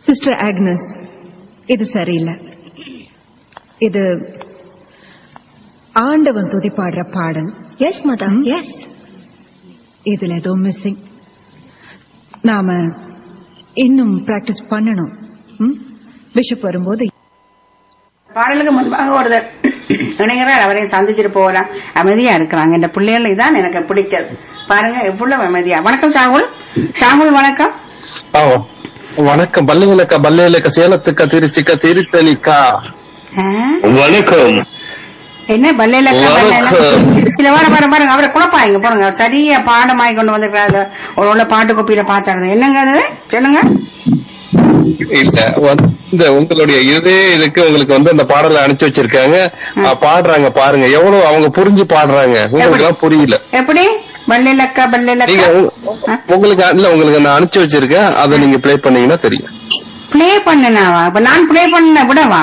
Sister Agnes இது சரியில்லை இது ஆண்டவன் துதி பாடுற பாடல் எஸ் மதம் எஸ் இதுல ஏதோ மிஸ்ஸிங் நாம இன்னும் பிராக்டிஸ் பண்ணணும் பிஷப் வரும்போது பாடலுக்கு முன்பாக ஒருத்தர் இணைகிறார் அவரை சந்திச்சுட்டு போகலாம் அமைதியா இருக்கிறாங்க இந்த பிள்ளைகள் இதான் எனக்கு பிடிச்சது பாருங்க எவ்வளவு அமைதியா வணக்கம் ஷாகுல் ஷாகுல் வணக்கம் ஆ, வணக்கம் பல்லுங்களக்கா பல்லையிலக்கா சேலத்துக்கா திருச்சிக்கா திருத்தணிக்கா ஆ? வணக்கம் என்ன பல்லையில வணக்கம். இல்ல வர பாருங்க பாருங்க அவரை குழப்பாங்க பாருங்க அவர் சரியா பாடமாய் கொண்டு வந்திருக்காரு ஒரு உள்ள பாட்டு கோப்பியில பாத்தாரு என்னங்க அது சொல்லுங்க இல்ல வந்து உங்களுடைய இதே இதுக்கு உங்களுக்கு வந்து அந்த பாடலை அனுப்பிச்சு வச்சிருக்காங்க ஆ, பாடுறாங்க பாருங்க எவ்வளவு அவங்க புரிஞ்சு பாடுறாங்க உங்களுக்கு எல்லாம் புரியல எப்படி பல்லையிலக்கா பல்லையிலக்கா நீங்க உ- உங்களுக்கு இல்ல உங்களுக்கு நான் அனுப்பிச்சு வச்சிருக்கேன் அதை நீங்க ப்ளே பண்ணீங்கன்னா தெரியும் ப்ளே பண்ணனாவா இப்ப நான் ப்ளே பண்ண விடவா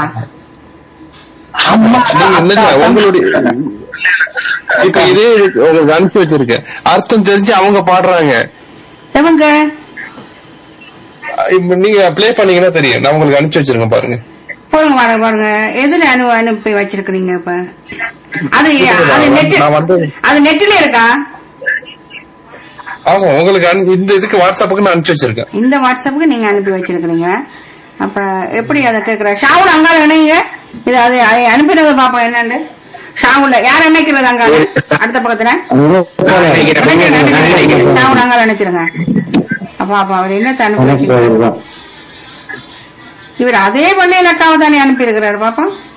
நீங்க என்னங்க உங்களுடைய இப்ப இதே இதுக்கு உங்களுக்கு அனுப்பிச்சு வச்சிருக்கேன் அர்த்தம் தெரிஞ்சு அவங்க பாடுறாங்க எவங்க இப்ப நீங்க ப்ளே பண்ணீங்கன்னா தெரியும் நான் உங்களுக்கு அனுப்பிச்சு வச்சிருக்கேன் பாருங்க போடுங்க பாருங்க பாருங்க எதுல அனு அனுப்பி வச்சிருக்கீங்க இப்ப அது அது நெட் நான் வந்து அது நெட்டில இருக்கா ஆமா உங்களுக்கு அனு- இந்த இதுக்கு வாட்ஸ்அப்புக்கு நான் அனுப்பிச்சு வச்சிருக்கேன் இந்த வாட்ஸ்அப்புக்கு நீங்க அனுப்பி வச்சிருக்கீங்க அப்ப எப்படி அதை கேக்குற ஷாவுல் அங்கால இணைங்க இது அது அதை அனுப்பினதை பாப்போம் என்னன்னு ஷாவுல யார் நினைக்கிறது அங்கால அடுத்த பக்கத்துல ஷாவுல் அங்கால நினைச்சிருங்க அப்ப அப்ப அவர் என்னத்தை அனுப்பி வச்சிருக்காரு இவர் அதே பள்ளியில் அக்காவை தானே அனுப்பி இருக்கிறாரு பாப்போம்